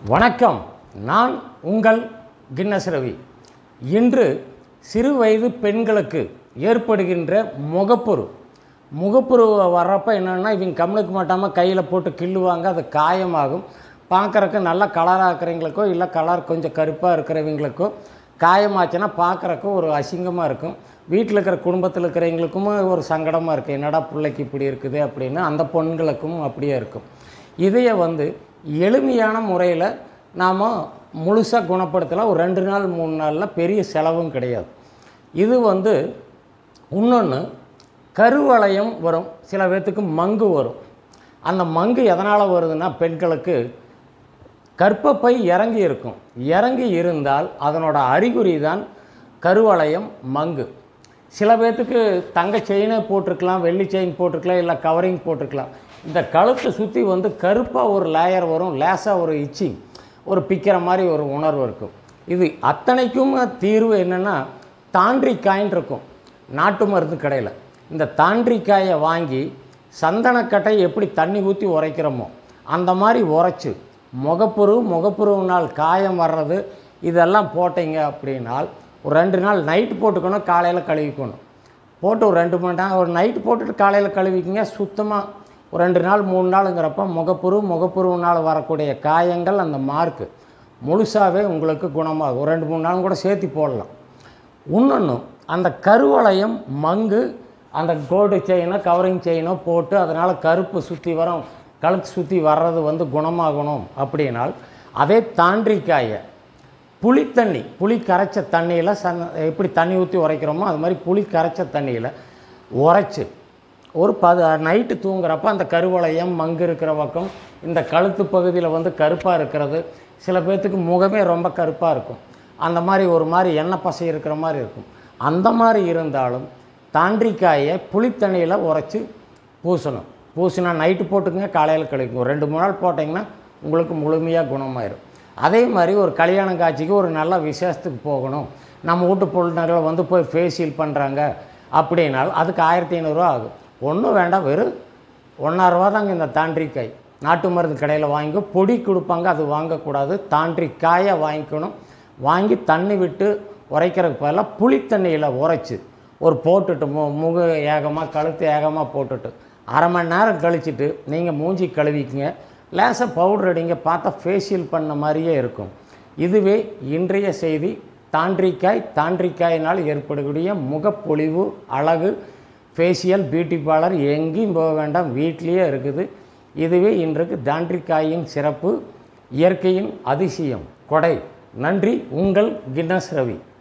வணக்கம் நான் உங்கள் கின்னஸ் ரவி இன்று சிறு வயது பெண்களுக்கு ஏற்படுகின்ற முகப்புரு முகப்புரு வர்றப்ப என்னென்னா இவங்க கம்முனுக்கு மாட்டாமல் கையில் போட்டு கிள்ளுவாங்க அது காயமாகும் பார்க்குறக்கு நல்லா கலராக இருக்கிறவங்களுக்கோ இல்லை கலர் கொஞ்சம் கருப்பாக இருக்கிறவங்களுக்கோ காயமாச்சுன்னா பார்க்குறக்கு ஒரு அசிங்கமாக இருக்கும் வீட்டில் இருக்கிற குடும்பத்தில் இருக்கிறவங்களுக்கும் ஒரு சங்கடமாக இருக்குது என்னடா பிள்ளைக்கு இப்படி இருக்குது அப்படின்னு அந்த பெண்களுக்கும் அப்படியே இருக்கும் இதைய வந்து எளிமையான முறையில் நாம் முழுசாக குணப்படுத்தலாம் ஒரு ரெண்டு நாள் மூணு நாளில் பெரிய செலவும் கிடையாது இது வந்து இன்னொன்று கருவளையம் வரும் சில பேர்த்துக்கு மங்கு வரும் அந்த மங்கு எதனால் வருதுன்னா பெண்களுக்கு கர்ப்பப்பை இறங்கி இருக்கும் இறங்கி இருந்தால் அதனோட அறிகுறி தான் கருவளையம் மங்கு சில பேர்த்துக்கு தங்க செயினே போட்டிருக்கலாம் வெள்ளி செயின் போட்டிருக்கலாம் இல்லை கவரிங் போட்டிருக்கலாம் இந்த கழுத்தை சுற்றி வந்து கருப்பாக ஒரு லேயர் வரும் லேசாக ஒரு இச்சிங் ஒரு பிக்கிற மாதிரி ஒரு உணர்வு இருக்கும் இது அத்தனைக்கும் தீர்வு என்னென்னா தாண்டிக்காயின் இருக்கும் நாட்டு மருந்து கடையில் இந்த தாண்டிக்காயை வாங்கி சந்தனக்கட்டை எப்படி தண்ணி ஊற்றி உரைக்கிறோமோ அந்த மாதிரி உரைச்சி முகப்புரு முகப்புருவினால் காயம் வர்றது இதெல்லாம் போட்டீங்க அப்படின்னால் ஒரு ரெண்டு நாள் நைட்டு போட்டுக்கணும் காலையில் கழுவிக்கணும் போட்டு ஒரு ரெண்டு மணி நேரம் ஒரு நைட்டு போட்டுட்டு காலையில் கழுவிக்கிங்க சுத்தமாக ஒரு ரெண்டு நாள் மூணு நாளுங்கிறப்ப முகப்புரு முகப்புருவினால் வரக்கூடிய காயங்கள் அந்த மார்க்கு முழுசாகவே உங்களுக்கு குணமாகும் ஒரு ரெண்டு மூணு நாளும் கூட சேர்த்து போடலாம் இன்னொன்று அந்த கருவளையம் மங்கு அந்த கோல்டு செயினோ கவரிங் செயினோ போட்டு அதனால் கருப்பு சுற்றி வரும் கழுத்து சுற்றி வர்றது வந்து குணமாகணும் அப்படின்னால் அதே தாண்டிக்காயை புளி தண்ணி புளி கரைச்ச தண்ணியில் சன் எப்படி தண்ணி ஊற்றி உரைக்கிறோமோ அது மாதிரி புளி கரைச்ச தண்ணியில் உரைச்சி ஒரு பது நைட்டு தூங்குறப்ப அந்த கருவளையம் மங்கு இருக்கிற பக்கம் இந்த கழுத்து பகுதியில் வந்து கருப்பாக இருக்கிறது சில பேர்த்துக்கு முகமே ரொம்ப கருப்பாக இருக்கும் அந்த மாதிரி ஒரு மாதிரி எண்ணெய் பசை இருக்கிற மாதிரி இருக்கும் அந்த மாதிரி இருந்தாலும் தாண்டிக்காயை புளித்தண்ணியில் உரைச்சி பூசணும் பூசினா நைட்டு போட்டுங்க காலையில் கழிக்கும் ஒரு ரெண்டு மூணு நாள் போட்டிங்கன்னா உங்களுக்கு முழுமையாக குணமாயிரும் அதே மாதிரி ஒரு கல்யாண காட்சிக்கு ஒரு நல்ல விசேஷத்துக்கு போகணும் நம்ம வீட்டு பொருளினர்கள் வந்து போய் ஃபேஷியல் பண்ணுறாங்க அப்படின்னால் அதுக்கு ஆயிரத்தி ஐநூறுரூவா ஆகும் ஒன்றும் வேண்டாம் வெறும் ஒன்றாயிரரூவா தாங்க இந்த தாண்டிக்காய் நாட்டு மருந்து கடையில் வாங்கி பொடி கொடுப்பாங்க அது வாங்கக்கூடாது தாண்டிக்காயை வாங்கிக்கணும் வாங்கி தண்ணி விட்டு உரைக்கிறதுக்கு பதிலாக புளி தண்ணியில் உரைச்சி ஒரு போட்டுட்டு மு முக ஏகமாக கழுத்து ஏகமாக போட்டுட்டு அரை மணி நேரம் கழிச்சிட்டு நீங்கள் மூஞ்சி கழுவிக்குங்க லேசாக பவுடர் அடிங்க பார்த்தா ஃபேஷியல் பண்ண மாதிரியே இருக்கும் இதுவே இன்றைய செய்தி தாண்டிக்காய் தாண்டிக்காயினால் ஏற்படக்கூடிய முகப்பொலிவு அழகு ஃபேஷியல் பியூட்டி பார்லர் எங்கேயும் போக வேண்டாம் வீட்லேயே இருக்குது இதுவே இன்றைக்கு தாண்டிக்காயின் சிறப்பு இயற்கையின் அதிசயம் கொடை நன்றி உங்கள் கின்னஸ் ரவி